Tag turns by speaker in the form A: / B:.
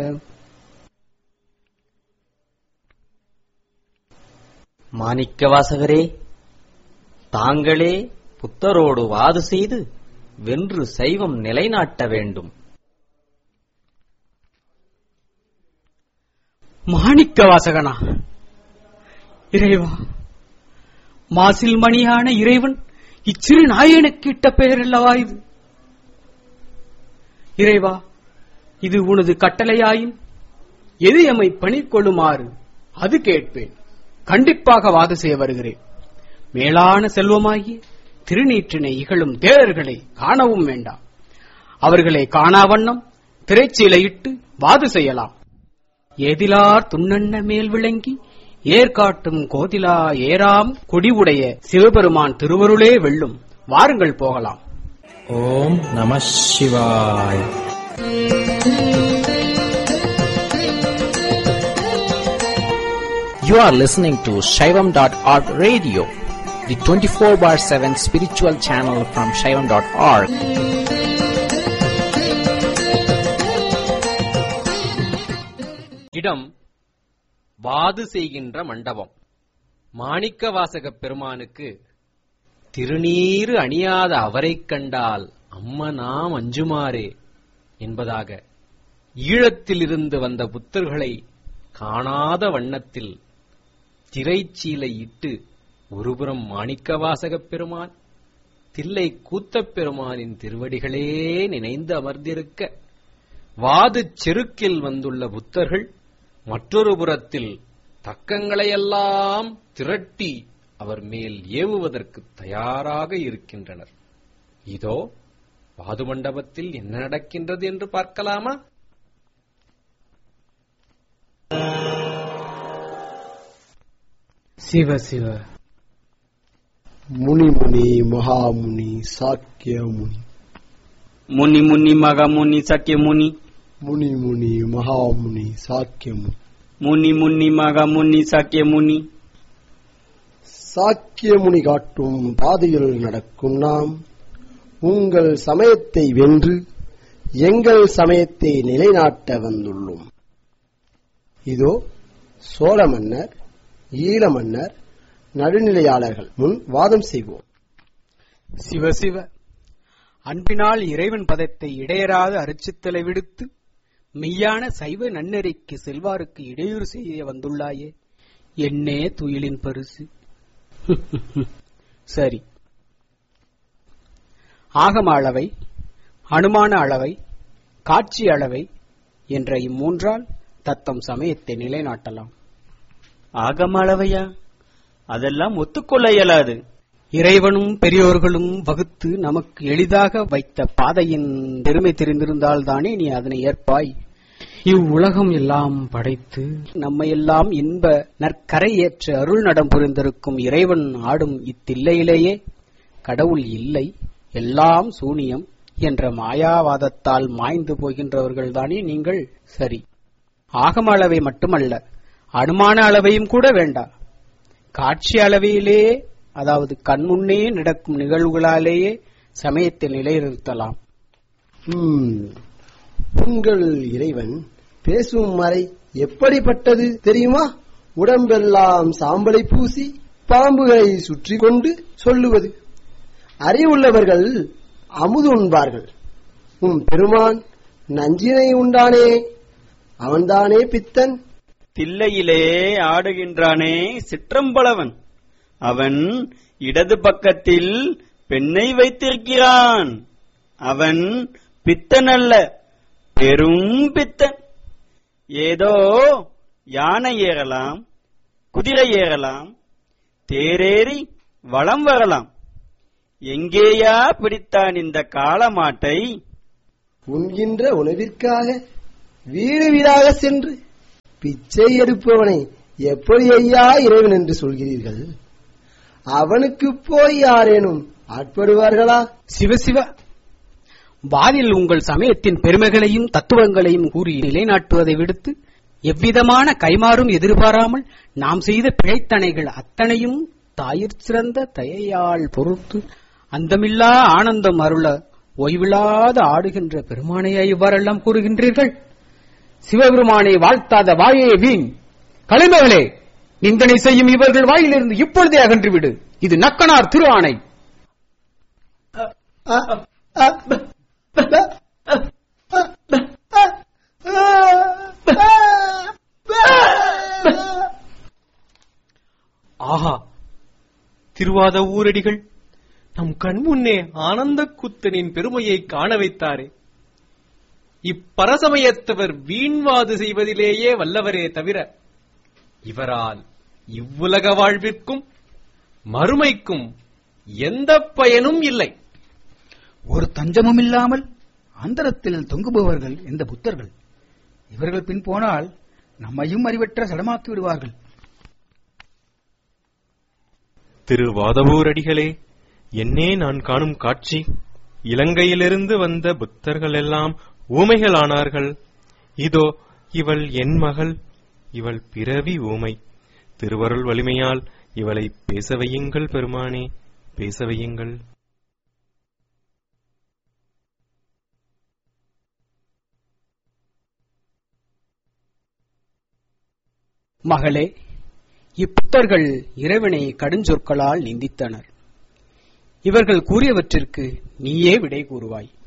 A: மாணிக்கவாசகரே தாங்களே புத்தரோடு வாது செய்து வென்று சைவம் நிலைநாட்ட வேண்டும்
B: மாணிக்க வாசகனா இறைவா மாசில் மணியான இறைவன் இச்சிறு நாயனுக்கு இட்ட பெயர் அல்லவா இது இறைவா இது உனது கட்டளையாயின் எது எம்மை பணிக்கொள்ளுமாறு அது கேட்பேன் கண்டிப்பாக வாது செய்ய வருகிறேன் மேலான செல்வமாகிய திருநீற்றினை இகழும் தேரர்களை காணவும் வேண்டாம் அவர்களை காணாவண்ணம் திரைச்சீலையிட்டு வாது செய்யலாம் ஏதிலார் துண்ணண்ண மேல் விளங்கி ஏற்காட்டும் கோதிலா ஏராம் கொடிவுடைய சிவபெருமான் திருவருளே வெல்லும் வாருங்கள் போகலாம்
C: ஓம் நம சிவாய் You are listening to Shaivam.org radio, the 24 bar 7 spiritual channel from Shaivam.org.
A: இடம் வாது செய்கின்ற மண்டபம் மாணிக்கவாசகப் பெருமானுக்கு திருநீறு அணியாத அவரைக் கண்டால் அம்ம நாம் அஞ்சுமாறே என்பதாக ஈழத்திலிருந்து வந்த புத்தர்களை காணாத வண்ணத்தில் திரைச்சீலை இட்டு ஒருபுறம் மாணிக்கவாசகப் பெருமான் தில்லை கூத்தப் பெருமானின் திருவடிகளே நினைந்து அமர்ந்திருக்க வாது செருக்கில் வந்துள்ள புத்தர்கள் மற்றொரு புறத்தில் தக்கங்களையெல்லாம் திரட்டி அவர் மேல் ஏவுவதற்கு தயாராக இருக்கின்றனர் இதோ வாது மண்டபத்தில் என்ன நடக்கின்றது என்று பார்க்கலாமா
B: சிவ சிவ
D: முனி முனி மகாமுனி சாக்கிய முனி
A: முனி முனி மகமுனி சக்கிய முனி
D: முனி முனி மகாமுனி சாக்கிய முனி
A: முனி முனி மகமுனி சக்கிய முனி
D: சாக்கிய முனி காட்டும் பாதையில் நடக்கும் நாம் உங்கள் சமயத்தை வென்று எங்கள் சமயத்தை நிலைநாட்ட வந்துள்ளோம் இதோ சோழ மன்னர் ஈழ மன்னர் நடுநிலையாளர்கள் முன் வாதம் செய்வோம்
B: சிவ சிவ அன்பினால் இறைவன் பதத்தை இடையராது அரிச்சித்தலை விடுத்து மெய்யான சைவ நன்னெறிக்கு செல்வாருக்கு இடையூறு செய்ய வந்துள்ளாயே என்னே துயிலின் பரிசு சரி ஆகம அளவை அனுமான அளவை காட்சி அளவை என்ற இம்மூன்றால் தத்தம் சமயத்தை நிலைநாட்டலாம்
A: ஆகம அளவையா அதெல்லாம் ஒத்துக்கொள்ள இயலாது
B: இறைவனும் பெரியோர்களும் வகுத்து நமக்கு எளிதாக வைத்த பாதையின் பெருமை தெரிந்திருந்தால் தானே நீ அதனை ஏற்பாய் இவ்வுலகம் எல்லாம் படைத்து நம்மையெல்லாம் இன்ப நற்கரை ஏற்ற அருள் நடம் புரிந்திருக்கும் இறைவன் ஆடும் இத்தில்லையிலேயே கடவுள் இல்லை எல்லாம் சூனியம் என்ற மாயாவாதத்தால் மாய்ந்து போகின்றவர்கள் தானே நீங்கள் சரி ஆகம அளவை மட்டுமல்ல அனுமான அளவையும் கூட வேண்டா காட்சி அளவையிலேயே அதாவது கண்முன்னே நடக்கும் நிகழ்வுகளாலேயே சமயத்தை நிலைநிறுத்தலாம்
D: ம், உங்கள் இறைவன் பேசும் மறை எப்படிப்பட்டது தெரியுமா உடம்பெல்லாம் சாம்பலை பூசி பாம்புகளை சுற்றி கொண்டு சொல்லுவது அறிவுள்ளவர்கள் அமுது உண்பார்கள் உம் பெருமான் நஞ்சினை உண்டானே அவன்தானே பித்தன்
E: தில்லையிலே ஆடுகின்றானே சிற்றம்பலவன் அவன் இடது பக்கத்தில் பெண்ணை வைத்திருக்கிறான் அவன் பித்தன் அல்ல பெரும் பித்தன் ஏதோ யானை ஏறலாம் குதிரை ஏறலாம் தேரேறி வலம் வரலாம் எங்கேயா பிடித்தான் இந்த காளமாட்டை
D: உண்கின்ற உணவிற்காக வீடு வீடாக சென்று பிச்சை எடுப்பவனை எப்படி ஐயா இறைவன் என்று சொல்கிறீர்கள் அவனுக்கு போய் யாரேனும் ஆட்படுவார்களா
B: சிவசிவ வாதில் உங்கள் சமயத்தின் பெருமைகளையும் தத்துவங்களையும் கூறி நிலைநாட்டுவதை விடுத்து எவ்விதமான கைமாறும் எதிர்பாராமல் நாம் செய்த பிழைத்தனைகள் அத்தனையும் தாயிற் சிறந்த தயையால் பொறுத்து அந்தமில்லா ஆனந்தம் அருள ஓய்வில்லாத ஆடுகின்ற பெருமானையா இவ்வாறெல்லாம் கூறுகின்றீர்கள் சிவபெருமானை வாழ்த்தாத வாயே வீண் கலைமகளே நிந்தனை செய்யும் இவர்கள் வாயிலிருந்து இப்பொழுதே அகன்றுவிடு இது நக்கனார் திரு ஆணை
F: ஆஹா திருவாத ஊரடிகள் நம் கண்முன்னே ஆனந்த கூத்தனின் பெருமையை காண வைத்தாரே இப்பரசமயத்தவர் வீண்வாது செய்வதிலேயே வல்லவரே தவிர இவரால் இவ்வுலக வாழ்விற்கும் மறுமைக்கும் எந்த பயனும் இல்லை
G: ஒரு தஞ்சமும் இல்லாமல் அந்தரத்தில் தொங்குபவர்கள் இந்த புத்தர்கள் இவர்கள் பின் போனால் நம்மையும் அறிவற்ற சடமாக்கி விடுவார்கள்
H: திரு வாதவூரடிகளே என்னே நான் காணும் காட்சி இலங்கையிலிருந்து வந்த புத்தர்கள் எல்லாம் ஊமைகளானார்கள் இதோ இவள் என் மகள் இவள் பிறவி ஊமை திருவருள் வலிமையால் இவளை பேச வையுங்கள் பெருமானே பேச வையுங்கள்
B: மகளே இப்புத்தர்கள் இறைவனை கடுஞ்சொற்களால் நிந்தித்தனர் இவர்கள் கூறியவற்றிற்கு நீயே விடை கூறுவாய்